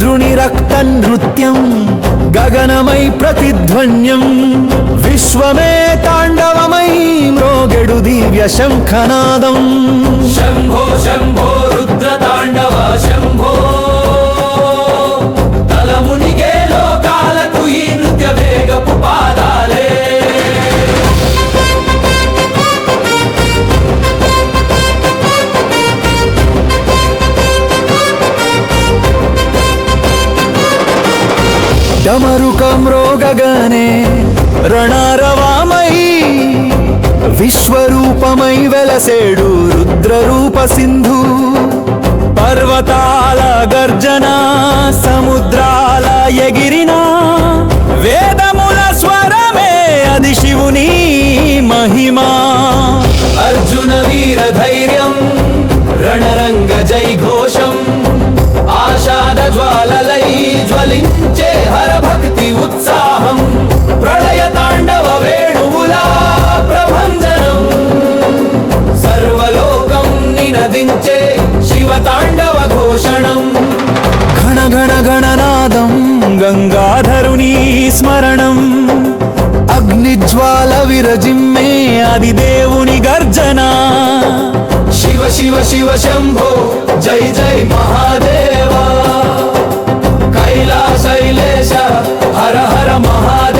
ఇంద్రుని రక్త నృత్యం గగనమై ప్రతిధ్వన్యం విశ్వమే తాండవమై మ్రోగెడు దివ్య శంఖనాదం శంభో శంభో రుద్ర తాండవ శంభో తలమునిగే లోకాలకు ఈ నృత్య వేగపు పాదాలే డమరుకం రోగగనే రణారవామై విశ్వరూపమై వెలసేడు రుద్రరూప సింధు పర్వతాల గర్జన సముద్రాల ఎగిరిన వేదముల స్వరమే అది శివుని మహిమా అర్జున వీర ధైర్యం రణరంగ జై ఘోషం ఆషాఢ జ్వాలలై జ్వలించే హర భక్తి ఉత్సాహం ప్రళయ తాండవ వేణువుల ప్రభంజనం సర్వలోకం నినదించే శివ తాండవ ఘోషణం ఘన ఘన గణనాదం గంగాధరుని స్మరణం అగ్నిజ్వాల విరజిమ్మే అది దేవుని గర్జన శివ శివ శివ శంభో జై జై మహాదేవ కైలాసైలేశ హర హర మహాదేవ